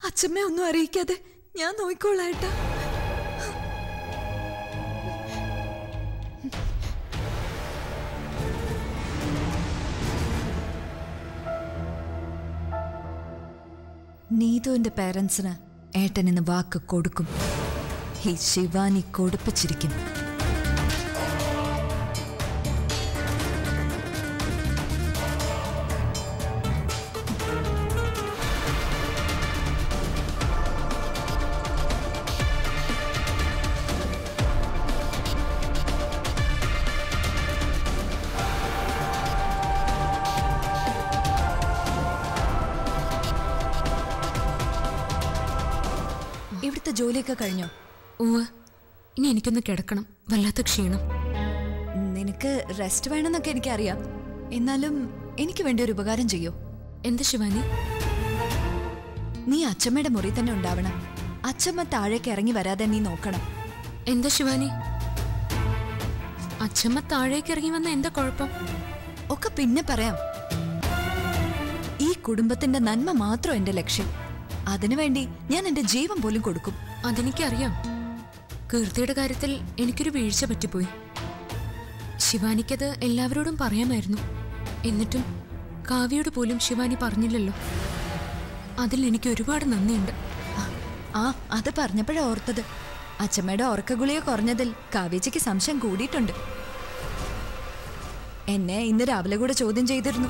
അച്ഛമ്മ ഒന്നും അറിയിക്കാതെ ഞാൻ നോയിക്കോളാം ഏട്ടാ നീതുവിന്റെ പേരൻസിന് ഏട്ടൻ ഇന്ന് വാക്ക് കൊടുക്കും ഈ ശിവാനി കൊടുപ്പിച്ചിരിക്കും ഇവിടുത്തെ ജോലിയൊക്കെ കഴിഞ്ഞോ ഉവ്വ് ഇനി എനിക്കൊന്ന് കിടക്കണം വല്ലാത്ത ക്ഷീണം നിനക്ക് റെസ്റ്റ് വേണമെന്നൊക്കെ എനിക്കറിയാം എന്നാലും എനിക്ക് വേണ്ടി ഒരു ഉപകാരം ചെയ്യോ എന്ത് ശിവാനി നീ അച്ഛമ്മയുടെ മുറി തന്നെ ഉണ്ടാവണം അച്ഛമ്മ താഴേക്ക് ഇറങ്ങി വരാതെ നീ നോക്കണം എന്താ ശിവാനി അച്ഛമ്മ താഴേക്ക് ഇറങ്ങി വന്ന എന്താ കുഴപ്പം ഒക്കെ പിന്നെ പറയാം ഈ കുടുംബത്തിന്റെ നന്മ മാത്രം എന്റെ ലക്ഷ്യം അതിനുവേണ്ടി ഞാൻ എന്റെ ജീവൻ പോലും കൊടുക്കും അതെനിക്കറിയാം കീർത്തിയുടെ കാര്യത്തിൽ എനിക്കൊരു വീഴ്ച പറ്റിപ്പോയി ശിവാനിക്കത് എല്ലാവരോടും പറയാമായിരുന്നു എന്നിട്ടും കാവ്യയോട് പോലും ശിവാനി പറഞ്ഞില്ലല്ലോ അതിൽ എനിക്ക് ഒരുപാട് നന്ദിയുണ്ട് ആ അത് പറഞ്ഞപ്പോഴാ ഓർത്തത് അച്ഛമ്മയുടെ ഉറക്കഗുളിക കുറഞ്ഞതിൽ കാവേച്ചിക്ക് സംശയം കൂടിയിട്ടുണ്ട് എന്നെ ഇന്ന് രാവിലെ കൂടെ ചോദ്യം ചെയ്തിരുന്നു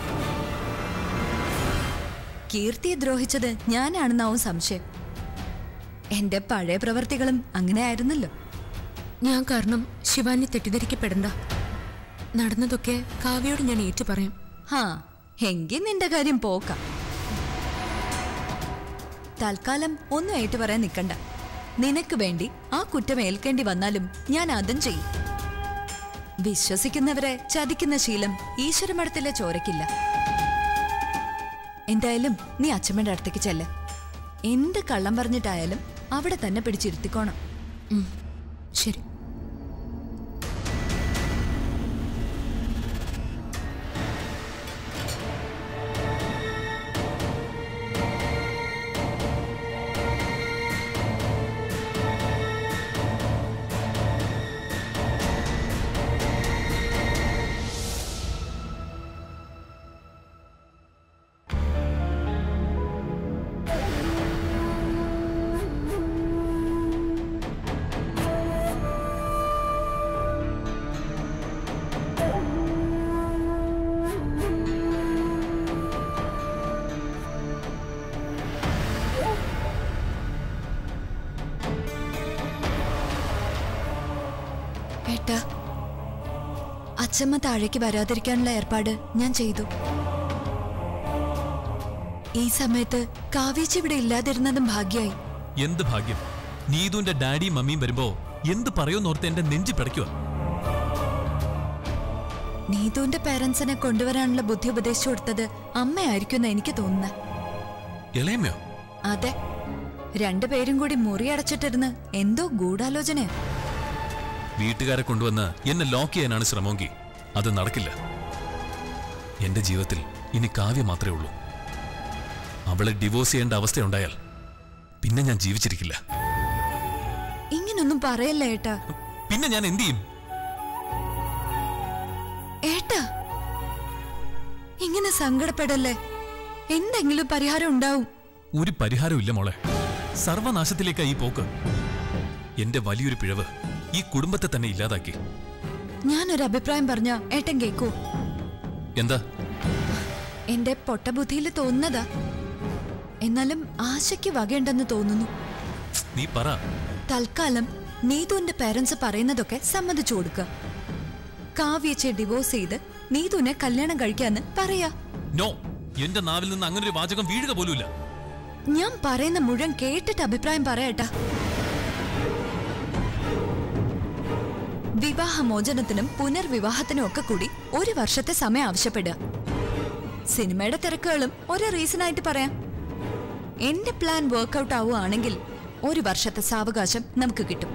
കീർത്തിയെ ദ്രോഹിച്ചത് ഞാനാണെന്നാവും സംശയം എന്റെ പഴയ പ്രവർത്തികളും അങ്ങനെ ആയിരുന്നല്ലോ ഞാൻ കാരണം ശിവാനി തെറ്റിദ്ധരിക്കപ്പെടണ്ട നടന്നതൊക്കെ കാവ്യയോട് ഞാൻ ഏറ്റു പറയാം ഹാ എങ്കിൽ നിന്റെ കാര്യം പോക്കാം തൽക്കാലം ഒന്നും ഏറ്റു പറയാൻ നിൽക്കണ്ട നിനക്ക് വേണ്ടി ആ കുറ്റം ഏൽക്കേണ്ടി വന്നാലും ഞാൻ അതും ചെയ്യും വിശ്വസിക്കുന്നവരെ ചതിക്കുന്ന ശീലം ഈശ്വരമഠത്തിലെ ചോരക്കില്ല എന്തായാലും നീ അച്ഛമ്മയുടെ അടുത്തേക്ക് ചെല്ല എന്ത് കള്ളം പറഞ്ഞിട്ടായാലും അവിടെ തന്നെ പിടിച്ചിരുത്തിക്കോണം ഉം, ശരി ഏട്ടാ അച്ഛമ്മ താഴേക്ക് വരാതിരിക്കാനുള്ള ഏർപ്പാട് ഞാൻ ചെയ്തു ഈ സമയത്ത് കാവേച്ചി ഇവിടെ ഇല്ലാതിരുന്നതും ഭാഗ്യായി എന്ത് ഭാഗ്യം നീതുവിന്റെ ഡാഡിയും മമ്മിയും വരുമ്പോ എന്ത് പറയുമെന്നോർത്ത് എന്റെ നെഞ്ചി പിടയ്ക്കുക നീതുവിന്റെ പേരൻസിനെ കൊണ്ടുവരാനുള്ള ബുദ്ധി ഉപദേശിച്ചു കൊടുത്തത് അമ്മയായിരിക്കും എന്ന് എനിക്ക് തോന്നുന്നത് ഇളയമ്മയോ അതെ രണ്ടുപേരും കൂടി മുറി അടച്ചിട്ടിരുന്ന് എന്തോ ഗൂഢാലോചനയാ വീട്ടുകാരെ കൊണ്ടുവന്ന് എന്നെ ലോക്ക് ചെയ്യാനാണ് ശ്രമമെങ്കിൽ അത് നടക്കില്ല എന്റെ ജീവിതത്തിൽ ഇനി കാവ്യ മാത്രമേ ഉള്ളൂ അവളെ ഡിവോഴ്സ് ചെയ്യേണ്ട അവസ്ഥയുണ്ടായാൽ പിന്നെ ഞാൻ ജീവിച്ചിരിക്കില്ല ഇങ്ങനൊന്നും പറയല്ല ഏട്ടാ പിന്നെ ഞാൻ എന്ത് ചെയ്യും ഏട്ടാ ഇങ്ങനെ സങ്കടപ്പെടല്ലേ എന്തെങ്കിലും പരിഹാരം ഉണ്ടാവും ഒരു പരിഹാരവും ഇല്ല മോളെ സർവനാശത്തിലേക്കാ ഈ പോക്ക് എന്റെ വലിയൊരു പിഴവ് ഈ കുടുംബത്തെ തന്നെ ഇല്ലാതാക്കി ഞാനൊരു അഭിപ്രായം പറഞ്ഞ ഏട്ടൻ കേക്കൂ എന്താ എന്റെ പൊട്ടബുദ്ധിയിൽ തോന്നുന്നതാ എന്നാലും ആശയ്ക്ക് വകയുണ്ടെന്ന് തോന്നുന്നു നീ പറ തൽക്കാലം നീതുവിന്റെ പേരൻസ് പറയുന്നതൊക്കെ സമ്മതിച്ചു കൊടുക്കുക കാവ്യച്ചെ ഡിവോഴ്സ് ചെയ്ത് നീതുവിനെ കല്യാണം കഴിക്കാന്ന് പറയാ നോ എന്റെ നാവിൽ നിന്ന് അങ്ങനെ ഒരു വാചകം വീഴുക പോലുമില്ല ഞാൻ പറയുന്ന മുഴുവൻ കേട്ടിട്ട് അഭിപ്രായം പറയട്ടാ വിവാഹമോചനത്തിനും പുനർവിവാഹത്തിനും ഒക്കെ കൂടി ഒരു വർഷത്തെ സമയം ആവശ്യപ്പെടുക സിനിമയുടെ തിരക്കുകളും ഒരു റീസണായിട്ട് പറയാം എന്റെ പ്ലാൻ വർക്കൗട്ട് ആവുകയാണെങ്കിൽ ഒരു വർഷത്തെ സാവകാശം നമുക്ക് കിട്ടും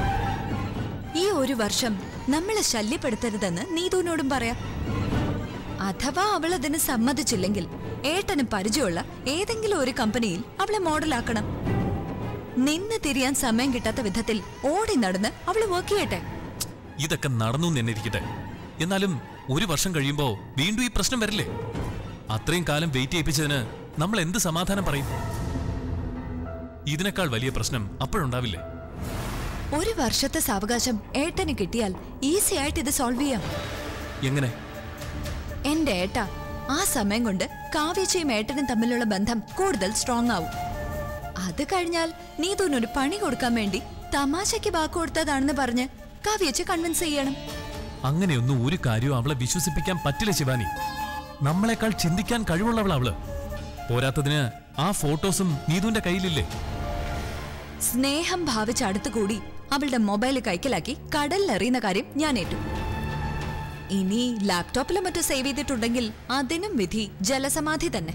ഈ ഒരു വർഷം നമ്മളെ ശല്യപ്പെടുത്തരുതെന്ന് നീതുവിനോടും പറയാം അഥവാ അവൾ അതിന് സമ്മതിച്ചില്ലെങ്കിൽ ഏട്ടന് പരിചയമുള്ള ഏതെങ്കിലും ഒരു കമ്പനിയിൽ അവളെ മോഡലാക്കണം നിന്ന് തിരിയാൻ സമയം കിട്ടാത്ത വിധത്തിൽ ഓടി നടന്ന് അവള് വർക്ക് ചെയ്യട്ടെ ഇതൊക്കെ നടന്നു എന്ന് തന്നെ ഇരിക്കട്ടെ എന്നാലും ഒരു വർഷം കഴിയുമ്പോ വീണ്ടും ഈ പ്രശ്നം വരില്ലേ അത്രയും കാലം വെയിറ്റ് ചെയ്യിപ്പിച്ചതിന് നമ്മൾ എന്ത് സമാധാനം പറയും ഇതിനേക്കാൾ വലിയ പ്രശ്നം അപ്പോഴുണ്ടാവില്ലേ ഒരു വർഷത്തെ സാവകാശം ഏട്ടന് കിട്ടിയാൽ ഈസി ആയിട്ട് ഇത് സോൾവ് ചെയ്യാം എങ്ങനെ എന്റെ ഏട്ട ആ സമയം കൊണ്ട് കാവ്യച്ചയും ഏട്ടനും തമ്മിലുള്ള ബന്ധം കൂടുതൽ സ്ട്രോങ് ആവും അത് കഴിഞ്ഞാൽ നീതുവിനൊരു പണി കൊടുക്കാൻ വേണ്ടി തമാശയ്ക്ക് വാക്ക് കൊടുത്തതാണെന്ന് പറഞ്ഞ് കാവ്യച്ച കൺവിൻസ് ചെയ്യണം അങ്ങനെയൊന്നും ഒരു കാര്യവും അവളെ വിശ്വസിപ്പിക്കാൻ പറ്റില്ല ശിവാനി നമ്മളെക്കാൾ ചിന്തിക്കാൻ കഴിവുള്ളവളാ അവള് പോരാത്തതിന് ആ ഫോട്ടോസും നീതുവിന്റെ കയ്യിലില്ലേ സ്നേഹം ഭാവിച്ച് അടുത്തുകൂടി അവളുടെ മൊബൈൽ കൈക്കലാക്കി കടലിലെറിയുന്ന കാര്യം ഞാൻ ഏറ്റു ഇനി ലാപ്ടോപ്പിലും മറ്റോ സേവ് ചെയ്തിട്ടുണ്ടെങ്കിൽ അതിനും വിധി ജലസമാധി തന്നെ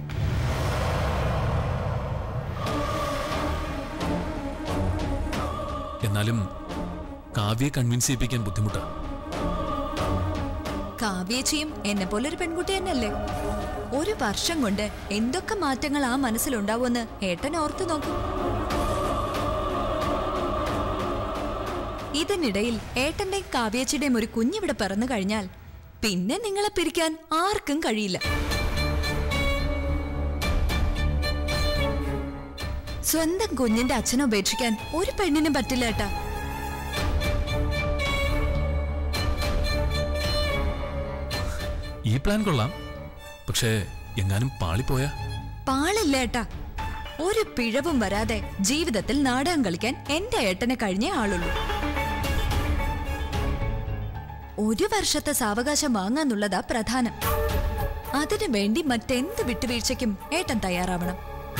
എന്നാലും കാവ്യയെ കൺവിൻസ് ചെയ്യിപ്പിക്കാൻ ബുദ്ധിമുട്ടാ കാവ്യേച്ചിയും എന്നെ പോലൊരു പെൺകുട്ടി തന്നെയല്ലേ ഒരു വർഷം കൊണ്ട് എന്തൊക്കെ മാറ്റങ്ങൾ ആ മനസ്സിലുണ്ടാവുമെന്ന് ഏട്ടൻ ഓർത്തു നോക്കും ഇതിനിടയിൽ ഏട്ടന്റെയും കാവ്യേച്ചിയുടെയും ഒരു കുഞ്ഞിവിടെ പിറന്നു കഴിഞ്ഞാൽ പിന്നെ നിങ്ങളെ പിരിക്കാൻ ആർക്കും കഴിയില്ല സ്വന്തം കുഞ്ഞിന്റെ അച്ഛനെ ഉപേക്ഷിക്കാൻ ഒരു പെണ്ണിനും പറ്റില്ല ഏട്ടാ ഈ പ്ലാൻ കൊള്ളാം പക്ഷേ എങ്ങാനും പാളിപ്പോയാ പാളില്ല ഏട്ടാ ഒരു പിഴവും വരാതെ ജീവിതത്തിൽ നാടകം കളിക്കാൻ എന്റെ ഏട്ടനെ കഴിഞ്ഞേ ആളുള്ളൂ ഒരു വർഷത്തെ സാവകാശം വാങ്ങാന്നുള്ളതാ പ്രധാനം അതിനു വേണ്ടി മറ്റെന്ത് വിട്ടുവീഴ്ചയ്ക്കും ഏട്ടൻ തയ്യാറാവണം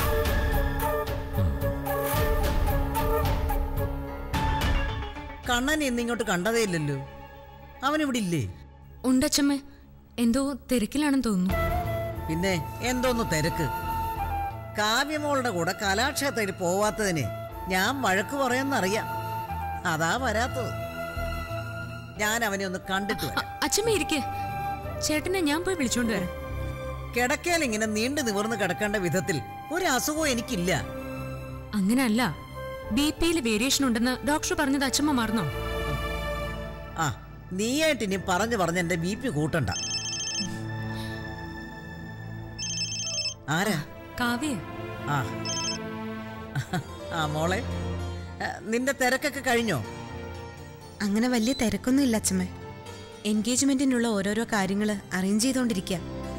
കണ്ണൻ ഇന്നിങ്ങോട്ട് കണ്ടതേ ഇല്ലല്ലോ അവനിവിടെ ഇല്ലേ ഉണ്ടച്ചമ്മേ എന്തോ തിരക്കിലാണെന്ന് തോന്നുന്നു പിന്നെ എന്തോന്ന് തിരക്ക് കാവ്യമോളുടെ കൂടെ കലാക്ഷേത്രത്തിൽ പോവാത്തതിന് ഞാൻ വഴക്ക് പറയുമെന്നറിയാം അതാ വരാത്തത് ഞാൻ അവനെ ഒന്ന് കണ്ടിട്ട് അ- വരാം അച്ഛമ്മ ഇരിക്കേ ചേട്ടനെ ഞാൻ പോയി വിളിച്ചോണ്ട് വരാം കിടക്കയിൽ ഇങ്ങനെ നീണ്ടു നിവർന്ന് കിടക്കേണ്ട വിധത്തിൽ ഒരു അസുഖവും എനിക്കില്ല അങ്ങനല്ല ബി പിയിൽ വേരിയേഷൻ ഉണ്ടെന്ന് ഡോക്ടർ പറഞ്ഞത് അച്ഛമ്മ മറന്നോ ആ നീയായിട്ട് ഇനി പറഞ്ഞു പറഞ്ഞ് എന്റെ ബി പി കൂട്ടണ്ട ആരാ കാവ്യ ആ ആ മോളെ ആ, നിന്റെ തിരക്കൊക്കെ കഴിഞ്ഞോ അങ്ങനെ വലിയ തിരക്കൊന്നും ഇല്ല അച്ഛമ്മേ എൻഗേജ്മെന്റിനുള്ള ഓരോരോ കാര്യങ്ങൾ അറേഞ്ച് ചെയ്തോണ്ടിരിക്കുക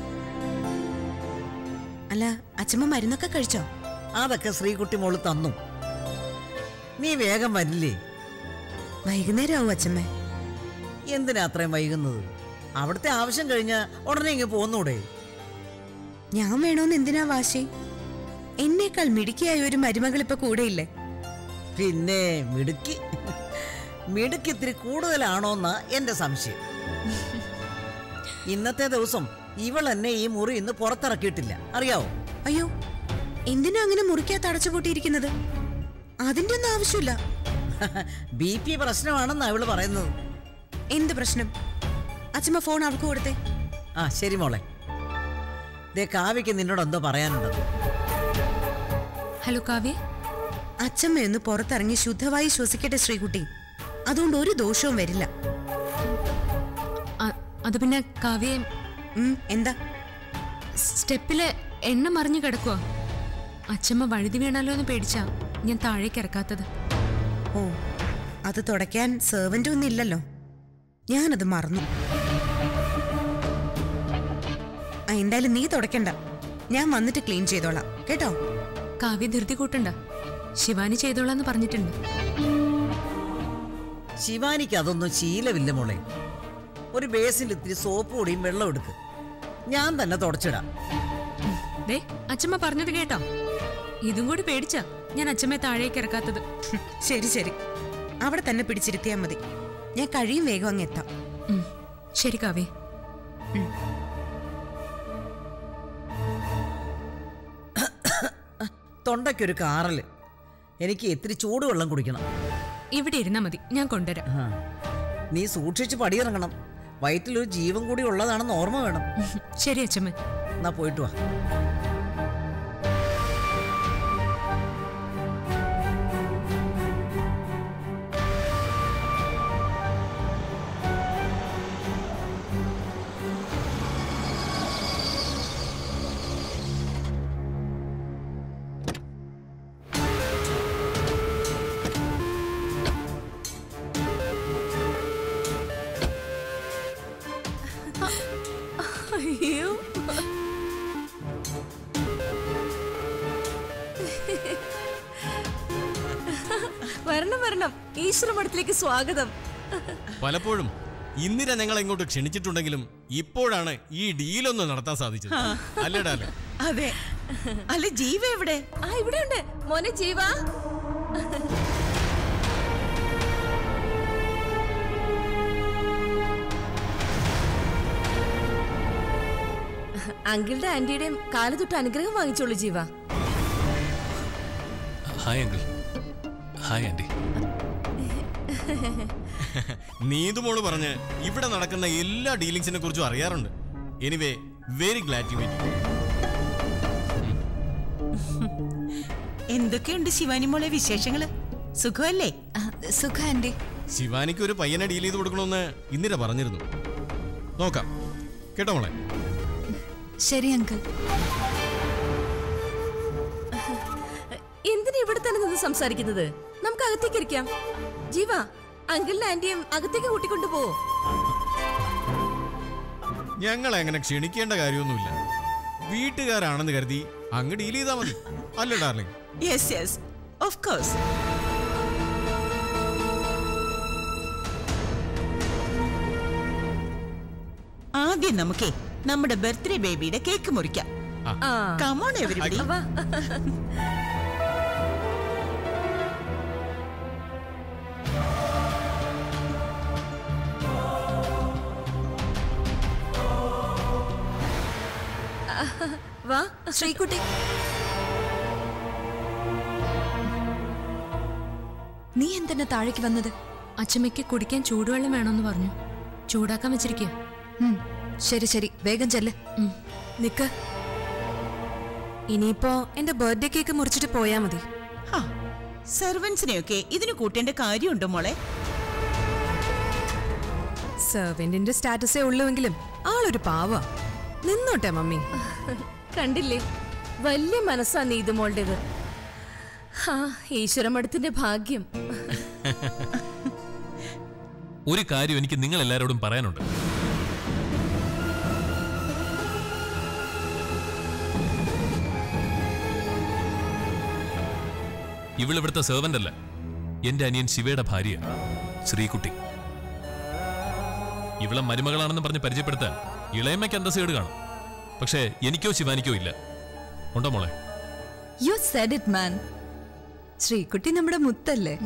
അല്ല അച്ഛമ്മ മരുന്നൊക്കെ കഴിച്ചോ അതൊക്കെ ശ്രീകുട്ടി മോള് തന്നു നീ വേഗം വരില്ലേ വൈകുന്നേരം ആവും അച്ഛമ്മേ എന്തിനാ അത്രയും വൈകുന്നത് അവിടുത്തെ ആവശ്യം കഴിഞ്ഞ ഉടനെ ഇങ്ങ് പോന്നൂടെ ഞാൻ വേണോന്ന് എന്തിനാ വാശി എന്നേക്കാൾ മിടുക്കിയായ ഒരു മരുമകൾ ഇപ്പൊ കൂടെയില്ലേ പിന്നെ മിടുക്കി മിടുക്കി ഇത്തിരി കൂടുതലാണോന്നാ എന്റെ സംശയം ഇന്നത്തെ ദിവസം ഇവൾ എന്നെ ഈ മുറി ഇന്ന് പുറത്തിറക്കിയിട്ടില്ല അറിയാവോ അയ്യോ എന്തിനാ അങ്ങനെ മുറിക്കകത്ത് അടച്ചുപൂട്ടിയിരിക്കുന്നത് അതിന്റെ ഒന്നും ആവശ്യമില്ല ബി പി പ്രശ്നമാണെന്നാ ഇവള് പറയുന്നത് എന്ത് പ്രശ്നം അച്ഛമ്മ ഫോൺ അവൾക്ക് കൊടുത്തേ ആ ശരി മോളെ ദേ കാവ്യക്ക് നിന്നോട് എന്തോ പറയാനുണ്ട് ഹലോ കാവ്യ അച്ഛമ്മയൊന്ന് പുറത്തിറങ്ങി ശുദ്ധമായി ശ്വസിക്കട്ടെ ശ്രീകുട്ടി അതുകൊണ്ട് ഒരു ദോഷവും വരില്ല അ- അത് പിന്നെ കാവ്യ ഉം, എന്താ സ്റ്റെപ്പില് എണ്ണ മറിഞ്ഞു കിടക്കുക അച്ഛമ്മ വഴുതി വീണാലോ എന്ന് പേടിച്ചാ ഞാൻ താഴേക്ക് ഇറക്കാത്തത് ഓ അത് തുടയ്ക്കാൻ സെർവൻ്റ് ഒന്നും ഇല്ലല്ലോ ഞാനത് മറന്നു ആ എന്തായാലും നീ തുടയ്ക്കണ്ട ഞാൻ വന്നിട്ട് ക്ലീൻ ചെയ്തോളാം കേട്ടോ കാവ്യ ധൃതി കൂട്ടണ്ട ശിവാനി ചെയ്തോളാന്ന് പറഞ്ഞിട്ടുണ്ട് ശിവാനിക്ക് അതൊന്നും ശീലമില്ല മോളെ ഒരു ബേസിൽ ഇത്തിരി സോപ്പ് പൊടിയും വെള്ളം എടുക്ക് ഞാൻ തന്നെ തുടച്ചിടാം ദേ അച്ഛമ്മ പറഞ്ഞത് കേട്ടോ ഇതും കൂടി പേടിച്ചാ ഞാൻ അച്ഛമ്മയെ താഴേക്ക് ഇറക്കാത്തത് ഹും, ശരി ശരി അവിടെ തന്നെ പിടിച്ചിരുത്തിയാൽ മതി ഞാൻ കഴിയും വേഗം അങ്ങ് എത്താം ഉം, ശരി കാവ്യ തൊണ്ടയ്ക്കൊരു കാറല് എനിക്ക് ഇത്തിരി ചൂടുവെള്ളം കുടിക്കണം ഇവിടെ ഇരുന്നാ മതി ഞാൻ കൊണ്ടുവരാം ആ. നീ സൂക്ഷിച്ച് പടിയിറങ്ങണം വയറ്റിലൊരു ജീവൻ കൂടി ഉള്ളതാണെന്ന് ഓർമ്മ വേണം ശരി അച്ഛമ്മ എന്നാ പോയിട്ട് വാ അയ്യോ വരണം വരണം ഈശ്വരമഠത്തിലേക്ക് സ്വാഗതം പലപ്പോഴും ഇന്ദിര ഞങ്ങൾ ഇങ്ങോട്ട് ക്ഷണിച്ചിട്ടുണ്ടെങ്കിലും ഇപ്പോഴാണ് ഈ ഡീലൊന്ന് നടത്താൻ സാധിച്ചത് അല്ലേടാലേ അതെ അല്ല ജീവ എവിടെ ആ ഇവിടെ ഉണ്ട് മോനെ ജീവ അങ്കിളുടെ ആന്റിയുടെയും കാല് തൊട്ട് അനുഗ്രഹം വാങ്ങിച്ചോളൂ Jeeva hi uncle hi aunty നീതുമോള് പറഞ്ഞ് ഇവിടെ നടക്കുന്ന എല്ലാ ഡീലിങ്സിനെ കുറിച്ചും അറിയാറുണ്ട് anyway very glad to meet എന്തൊക്കെയുണ്ട് ശിവാനി മോളെ വിശേഷങ്ങള് സുഖമല്ലേ ആ, സുഖ ആന്റി ശിവാനിക്ക് ഒരു പയ്യനെ ഡീൽ ചെയ്ത് കൊടുക്കണമെന്ന് ഇന്ദിര പറഞ്ഞിരുന്നു നോക്കാം കേട്ടോ മോളെ ശരി അങ്കിൾ എന്തിനാ ഇവിടെ തന്നെ നിന്ന് സംസാരിക്കുന്നത് നമുക്ക് അകത്തേക്ക് ഇരിക്കാം ജീവ അങ്കിളിന്റെ ആന്റിയും അകത്തേക്ക് കൂട്ടിക്കൊണ്ടു പോ ഞങ്ങളെ അങ്ങനെ ക്ഷണിക്കേണ്ട കാര്യമൊന്നുമില്ല വീട്ടുകാരാണെന്ന് കരുതി അങ്ങ് ഡീൽ ചെയ്താൽ മതി അല്ലേ darling yes yes of course ആദ്യം നമുക്കേ നമ്മുടെ ബർത്ത്ഡേ ബേബിയുടെ കേക്ക് മുറിക്കാം ആ കമോൺ എവരിബഡി വാ. വാ ശ്രീകുട്ടി നീ എന്തെന്നെ താഴേക്ക് വന്നത് അച്ഛമ്മയ്ക്ക് കുടിക്കാൻ ചൂടുവെള്ളം വേണമെന്ന് പറഞ്ഞു ചൂടാക്കാൻ വെച്ചിരിക്കുക ഉം, ശരി ശരി വേഗം ചെല്ല് നിക്ക് ഇനിയിപ്പോ എന്റെ ബർത്ത്ഡേ കേക്ക് മുറിച്ചിട്ട് പോയാ മതി സെർവൻസിനെയൊക്കെ ഇതിന് കൂട്ടേണ്ട കാര്യമുണ്ടോ മോളെ സെർവന്റിന്റെ സ്റ്റാറ്റസേ ഉള്ളുവെങ്കിലും ആളൊരു പാവ നിന്നോട്ടെ മമ്മി കണ്ടില്ലേ വലിയ മനസ്സാ നീതുമോളുടേത് ഹാ ഈശ്വരമഠത്തിന്റെ ഭാഗ്യം ഒരു കാര്യം എനിക്ക് നിങ്ങൾ എല്ലാവരോടും പറയാനുണ്ട് ഇവളിവിടുത്തെ സെർവന്റ് അല്ല എന്റെ അനിയൻ ശിവയുടെ ഭാര്യ ശ്രീകുട്ടി ഇവളെ മരുമകളാണെന്ന് പറഞ്ഞ് പരിചയപ്പെടുത്താൻ ഇളയമ്മയ്ക്ക് അന്തസ്സേട് കാണും പക്ഷേ എനിക്കോ ശിവാനിക്കോ ഇല്ല ഉണ്ടോ മോളെ you said it man Sreekutty നമ്മുടെ മുത്തല്ലേ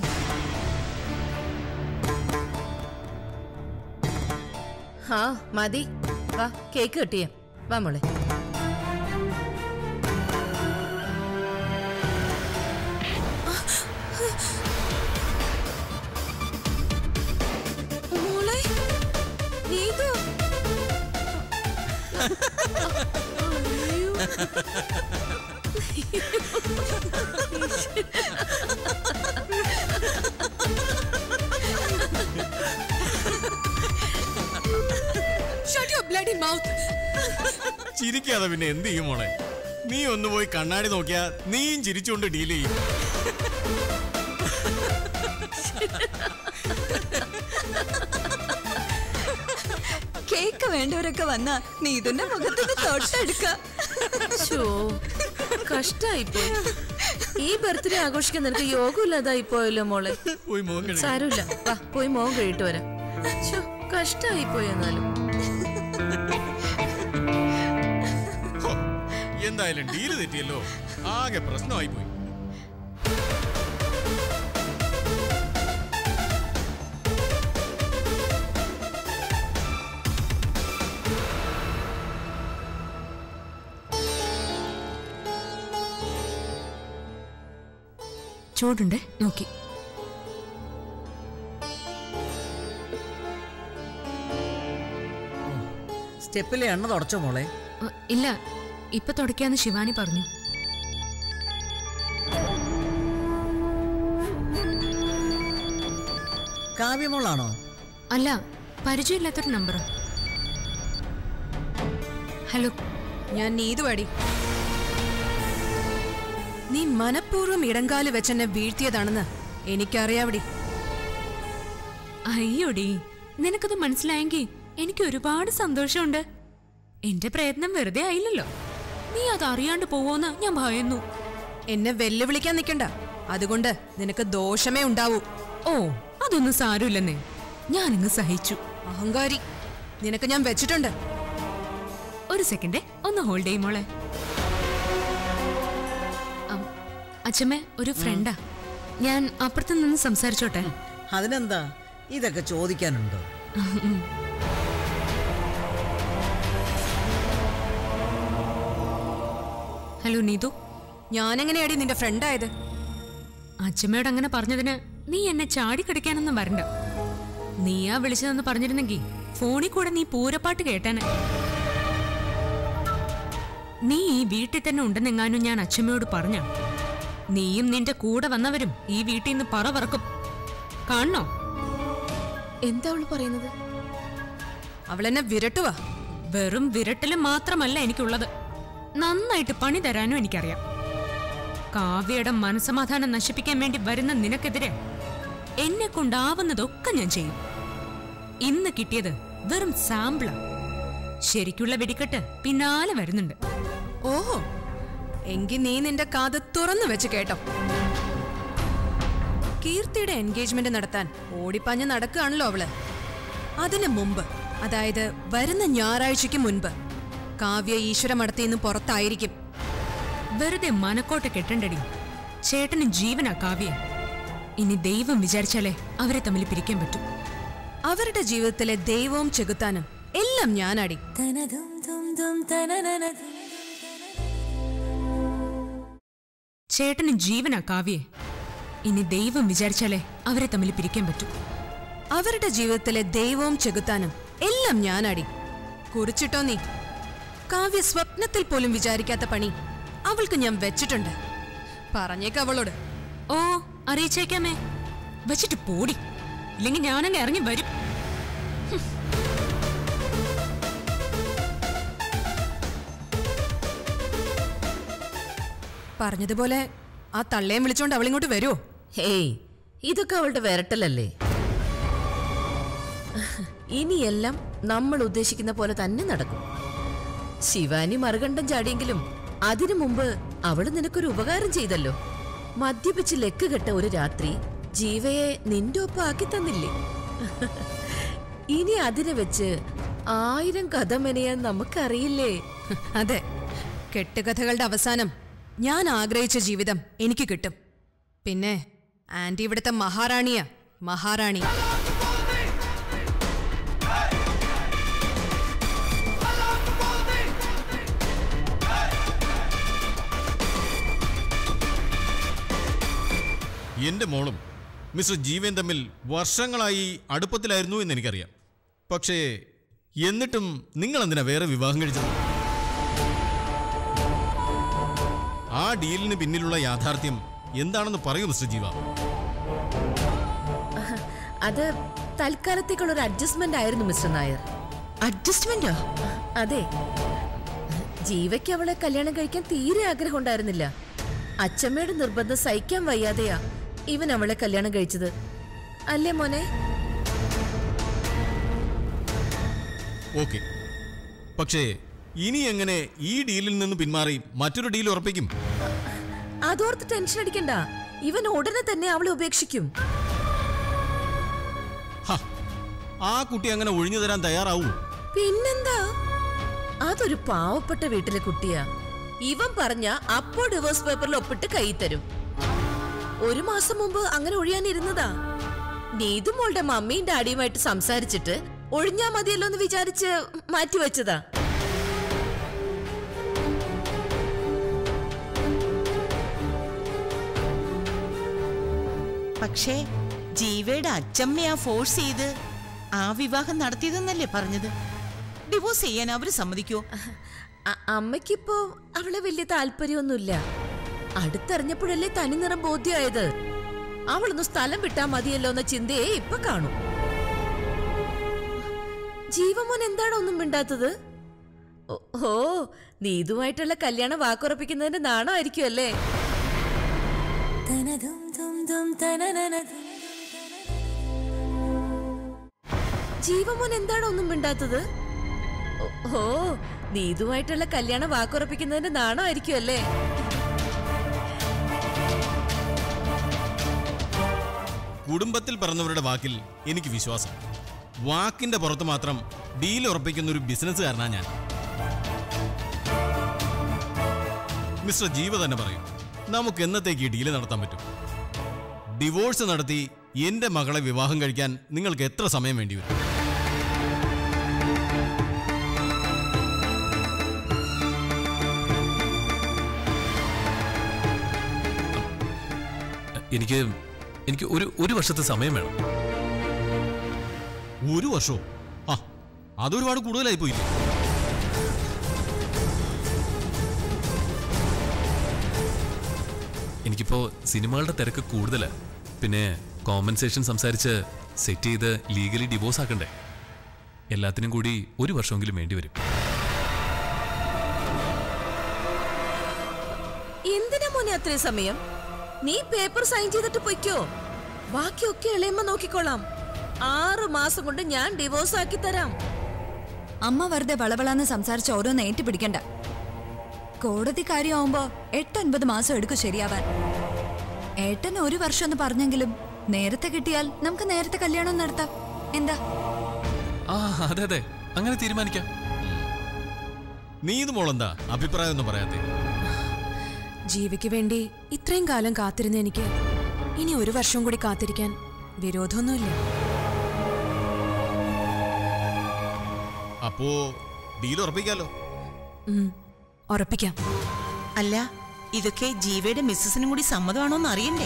ഹാ മതി വാ കേക്ക് കിട്ടിയ വാ മോളെ മോളെ നീതു ചിരിക്കാതെ പിന്നെ എന്ത് ചെയ്യും മോളെ നീ ഒന്ന് പോയി കണ്ണാടി നോക്കിയാ നീയും ചിരിച്ചുകൊണ്ട് ഡീൽ ചെയ്യും കേക്ക് വേണ്ടവരൊക്കെ വന്നാ നീ ഇതിന്റെ മുഖത്തിന് തൊട്ടെടുക്ക ശോ, കഷ്ടായിപ്പോയി ഈ ബർത്ത്ഡേ ആഘോഷിക്കാൻ നിനക്ക് യോഗമില്ലാതായി പോയല്ലോ മോളെ പോയി മോൻ കഴുക്. സാരമില്ല വാ പോയി മോൻ കഴിയിട്ട് വരാം ശോ, കഷ്ടായിപ്പോയി എന്നാലും ഹോ, എന്തായാലും ഡീല് തെറ്റിയല്ലോ ആകെ പ്രശ്നമായി പോയി ചൂടുണ്ടേ നോക്കി സ്റ്റെപ്പിലെ എണ്ണ തുടച്ചോ മോളെ അ, ഇല്ല ഇപ്പൊ തുടക്കാന്ന് ശിവാനി പറഞ്ഞു കാവ്യമോളാണോ അല്ല പരിചയമില്ലാത്തൊരു നമ്പറാ ഹലോ ഞാൻ നീതുവാടി നീ മനഃപൂർവ്വം ഇടങ്കാല് വെച്ചെന്നെ വീഴ്ത്തിയതാണെന്ന് എനിക്കറിയാവടി അയ്യോടി നിനക്കത് മനസ്സിലായെങ്കിൽ എനിക്ക് ഒരുപാട് സന്തോഷമുണ്ട് എന്റെ പ്രയത്നം വെറുതെ ആയില്ലല്ലോ നീ അത് അറിയാണ്ട് പോവോന്ന് ഞാൻ ഭയന്നു എന്നെ വെല്ലുവിളിക്കാൻ നിൽക്കണ്ട അതുകൊണ്ട് നിനക്ക് ദോഷമേ ഉണ്ടാവൂ ഓ അതൊന്നും സാരമില്ലെന്നേ ഞാനിങ്ങ് സഹിച്ചു അഹങ്കാരി നിനക്ക് ഞാൻ വെച്ചിട്ടുണ്ട് ഒരു സെക്കൻഡേ ഒന്ന് ഹോൾഡ് ചെയ്യും മോളെ അം, അച്ഛമ്മേ ഒരു ഫ്രണ്ടാ ഞാൻ അപ്പുറത്ത് നിന്ന് സംസാരിച്ചോട്ടെ അതിനെന്താ ഇതൊക്കെ ചോദിക്കാനുണ്ടോ ഹലോ നീതു ഞാനെങ്ങനെയാടി നിന്റെ ഫ്രണ്ടായത് അച്ഛമ്മയോട് അങ്ങനെ പറഞ്ഞതിന് നീ എന്നെ ചാടിക്കടിക്കാനൊന്നും വരണ്ട നീയാ വിളിച്ചതെന്ന് പറഞ്ഞിരുന്നെങ്കിൽ ഫോണിൽ കൂടെ നീ പൂരപ്പാട്ട് കേട്ടാനെ നീ ഈ വീട്ടിൽ തന്നെ ഉണ്ടെന്നെങ്ങാനും ഞാൻ അച്ഛമ്മയോട് പറഞ്ഞ നീയും നിന്റെ കൂടെ വന്നവരും ഈ വീട്ടിൽ നിന്ന് പറ പറക്കും കാണണോ എന്താ അവള് പറയുന്നത് അവളെന്നെ വിരട്ടുവാ വെറും വിരട്ടലും മാത്രമല്ല എനിക്കുള്ളത് നന്നായിട്ട് പണി തരാനും എനിക്കറിയാം കാവ്യയുടെ മനസമാധാനം നശിപ്പിക്കാൻ വേണ്ടി വരുന്ന നിനക്കെതിരെ എന്നെ കൊണ്ടാവുന്നതൊക്കെ ഞാൻ ചെയ്യും ഇന്ന് കിട്ടിയത് വെറും സാമ്പിളാ ശരിക്കുള്ള വെടിക്കെട്ട് പിന്നാലെ വരുന്നുണ്ട് ഓഹോ എങ്കി നീ നിന്റെ കാത് തുറന്നു വെച്ച് കേട്ടോ കീർത്തിയുടെ എൻഗേജ്മെന്റ് നടത്താൻ ഓടിപ്പാഞ്ഞ് നടക്കുകയാണല്ലോ അവള് അതിനു മുമ്പ് അതായത് വരുന്ന ഞായറാഴ്ചയ്ക്ക് മുൻപ് കാവ്യ ഈശ്വര മഠത്തിൽ നിന്ന് പുറത്തായിരിക്കും വെറുതെ മനക്കോട്ട കെട്ടണ്ടടി ചേട്ടന് ജീവനാ കാവ്യ ഇനി ദൈവം വിചാരിച്ചാലേ അവരെ തമ്മിൽ പിരിക്കാൻ പറ്റും അവരുടെ ജീവിതത്തിലെ ദൈവവും ചെകുത്താനും എല്ലാം ഞാനാടി ചേട്ടന് ജീവനാ കാവ്യ ഇനി ദൈവം വിചാരിച്ചാലേ അവരെ തമ്മിൽ പിരിക്കാൻ പറ്റും അവരുടെ ജീവിതത്തിലെ ദൈവവും ചെകുത്താനും എല്ലാം ഞാനാടി കുറിച്ചിട്ടോ നീ കാവ്യ സ്വപ്നത്തിൽ പോലും വിചാരിക്കാത്ത പണി അവൾക്ക് ഞാൻ വെച്ചിട്ടുണ്ട് പറഞ്ഞേക്ക അവളോട് ഓ അറിയിച്ചേക്കാമേ വെച്ചിട്ട് പോടി ഇല്ലെങ്കിൽ ഞാനങ്ങ് ഇറങ്ങി വരും പറഞ്ഞതുപോലെ ആ തള്ളയും വിളിച്ചോണ്ട് അവളിങ്ങോട്ട് വരുമോ ഹേയ് ഇതൊക്കെ അവളുടെ വിരട്ടലല്ലേ ഇനിയെല്ലാം നമ്മൾ ഉദ്ദേശിക്കുന്ന പോലെ തന്നെ നടക്കും ശിവാനി മറുകണ്ഠം ചാടിയെങ്കിലും അതിനു മുമ്പ് അവള് നിനക്കൊരു ഉപകാരം ചെയ്തല്ലോ മദ്യപിച്ച് ലെക്ക് കെട്ട ഒരു രാത്രി ജീവയെ നിന്റെ ഒപ്പം ആക്കി തന്നില്ലേ ഇനി അതിനെ വെച്ച് ആയിരം കഥ മെനയാൻ നമുക്കറിയില്ലേ അതെ കെട്ടുകഥകളുടെ അവസാനം ഞാൻ ആഗ്രഹിച്ച ജീവിതം എനിക്ക് കിട്ടും പിന്നെ ആന്റി ഇവിടുത്തെ മഹാറാണിയാ മഹാറാണി എന്റെ മോളും മിസ്റ്റർ ജീവൻ തമ്മിൽ വർഷങ്ങളായി അടുപ്പത്തിലായിരുന്നു എന്ന് എനിക്കറിയാം പക്ഷേ എന്നിട്ടും നിങ്ങൾ എന്തിനാ വേറെ വിവാഹം കഴിച്ചത് ആ ഡീലിന് പിന്നിലുള്ള യാഥാർത്ഥ്യം എന്താണെന്ന് പറയൂ മിസ്റ്റർ ജീവ അത് തൽക്കാലത്തേക്കുള്ള ഒരു അഡ്ജസ്റ്റ്മെന്റ് ആയിരുന്നു മിസ്റ്റർ നായർ അഡ്ജസ്റ്റ്മെന്റോ അതെ ജീവയ്ക്ക് അവളെ കല്യാണം കഴിക്കാൻ തീരെ ആഗ്രഹം ഉണ്ടായിരുന്നില്ല അച്ഛമ്മയുടെ നിർബന്ധം സഹിക്കാൻ വയ്യാതെയാ ഇവൻ അവളെ കല്യാണം കഴിച്ചത് അല്ലേ മോനെ ഓക്കെ പക്ഷേ ഇനി എങ്ങനെ ഈ ഡീലിൽ നിന്ന് പിന്മാറി മറ്റൊരു ഡീൽ ഉറപ്പിക്കും അതോർത്ത് ടെൻഷൻ അടിക്കണ്ട ഇവൻ ഉടനെ തന്നെ അവളെ ഉപേക്ഷിക്കും ഹ, ആ കുട്ടി അങ്ങനെ ഒഴിഞ്ഞു തരാൻ തയ്യാറാവൂ പിന്നെന്താ അതൊരു പാവപ്പെട്ട വീട്ടിലെ കുട്ടിയാ ഇവൻ പറഞ്ഞ അപ്പോൾ ഡിവോഴ്സ് പേപ്പറിൽ ഒപ്പിട്ട് കൈ തരും ഒരു മാസം മുമ്പ് അങ്ങനെ ഒഴിയാനിരുന്നതാ നീതു മോളുടെ മമ്മിയും ഡാഡിയുമായിട്ട് സംസാരിച്ചിട്ട് ഒഴിഞ്ഞാ മതിയല്ലോ എന്ന് വിചാരിച്ച് മാറ്റിവെച്ചതാ പക്ഷേ ജീവയുടെ അച്ചമ്മയാ ഫോഴ്സ് ചെയ്ത് ആ വിവാഹം നടത്തിയതെന്നല്ലേ പറഞ്ഞത് ഡിവോഴ്സ് ചെയ്യാൻ അവര് സമ്മതിക്കോ അ- അമ്മയ്ക്കിപ്പോ അവളെ വലിയ താല്പര്യമൊന്നുമില്ല അടുത്തറിഞ്ഞപ്പോഴല്ലേ തനിനിറം ബോധ്യമായത് അവളൊന്ന് സ്ഥലം വിട്ടാ മതിയല്ലോ എന്ന ചിന്തയെ ഇപ്പൊ കാണും ജീവമോൻ എന്താണ് ഒന്നും മിണ്ടാത്തത് ഓ- ഓ നീതുമായിട്ടുള്ള കല്യാണം വാക്കുറപ്പിക്കുന്നതിന്റെ നാണമായിരിക്കും അല്ലേ ജീവമോൻ എന്താണ് ഒന്നും മിണ്ടാത്തത് ഓ- ഓ നീതുമായിട്ടുള്ള കല്യാണം വാക്കുറപ്പിക്കുന്നതിന്റെ നാണമായിരിക്കും അല്ലേ കുടുംബത്തിൽ പറഞ്ഞവരുടെ വാക്കിൽ എനിക്ക് വിശ്വാസം വാക്കിന്റെ പുറത്ത് മാത്രം ഡീൽ ഉറപ്പിക്കുന്ന ഒരു ബിസിനസ്സുകാരനാ ഞാൻ മിസ്റ്റർ ജീവ തന്നെ പറയും നമുക്ക് എന്നത്തേക്ക് ഈ ഡീല് നടത്താൻ പറ്റും ഡിവോഴ്സ് നടത്തി എന്റെ മകളെ വിവാഹം കഴിക്കാൻ നിങ്ങൾക്ക് എത്ര സമയം വേണ്ടി വരും എനിക്ക് എനിക്ക് ഒരു ഒരു വർഷത്തെ സമയം വേണം ഒരു വർഷവും ആ അതൊരുപാട് കൂടുതലായി പോയില്ലേ എനിക്കിപ്പോ സിനിമകളുടെ തിരക്ക് കൂടുതലാ പിന്നെ കോമ്പൻസേഷൻ സംസാരിച്ച് സെറ്റ് ചെയ്ത് ലീഗലി ഡിവോഴ്സ് ആക്കണ്ടേ എല്ലാത്തിനും കൂടി ഒരു വർഷമെങ്കിലും വേണ്ടിവരും എന്തിനാ മോനെ അത്രയും സമയം നീ പേപ്പർ സൈൻ ചെയ്തിട്ട് പൊയ്ക്കോ ബാക്കിയൊക്കെ ഇളയമ്മ നോക്കിക്കോളാം ആറു മാസം കൊണ്ട് ഞാൻ ഡിവോഴ്സ് ആക്കി തരാം അമ്മ വെറുതെ വളവളാന്ന് സംസാരിച്ച് ഓരോന്ന് ഏറ്റുപിടിക്കണ്ട കോടതി കാര്യമാവുമ്പോ എട്ടൊൻപത് മാസം എടുക്കും ശരിയാവാൻ ഏട്ടൻ ഒരു വർഷം എന്ന് പറഞ്ഞെങ്കിലും നേരത്തെ കിട്ടിയാൽ നമുക്ക് നേരത്തെ കല്യാണം നടത്താം എന്താ ആ അതെ അതെ അങ്ങനെ തീരുമാനിക്കാം നീ ഇത് മോളെന്താ അഭിപ്രായം ഒന്നും പറയാത്തേ ജീവിക്ക് വേണ്ടി ഇത്രയും കാലം കാത്തിരുന്ന എനിക്ക് ഇനി ഒരു വർഷം കൂടി കാത്തിരിക്കാൻ വിരോധമൊന്നുമില്ല അപ്പോ ഡീൽ ഉറപ്പിക്കാലോ ഉം, ഉറപ്പിക്കാം അല്ല ഇതൊക്കെ ജീവയുടെ മിസ്സസിനും കൂടി സമ്മതമാണോന്ന് അറിയണ്ടേ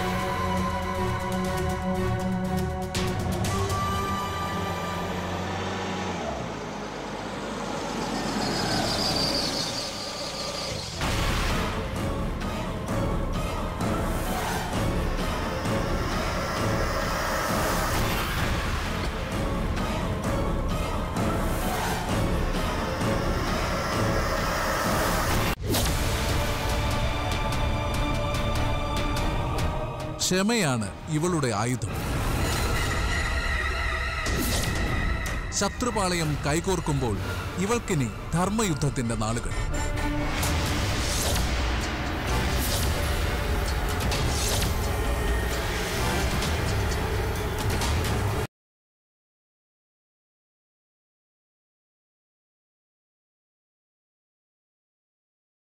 ക്ഷമയാണ് ഇവളുടെ ആയുധം ശത്രുപാളയം കൈകോർക്കുമ്പോൾ ഇവൾക്കിനി ധർമ്മയുദ്ധത്തിന്റെ നാളുകൾ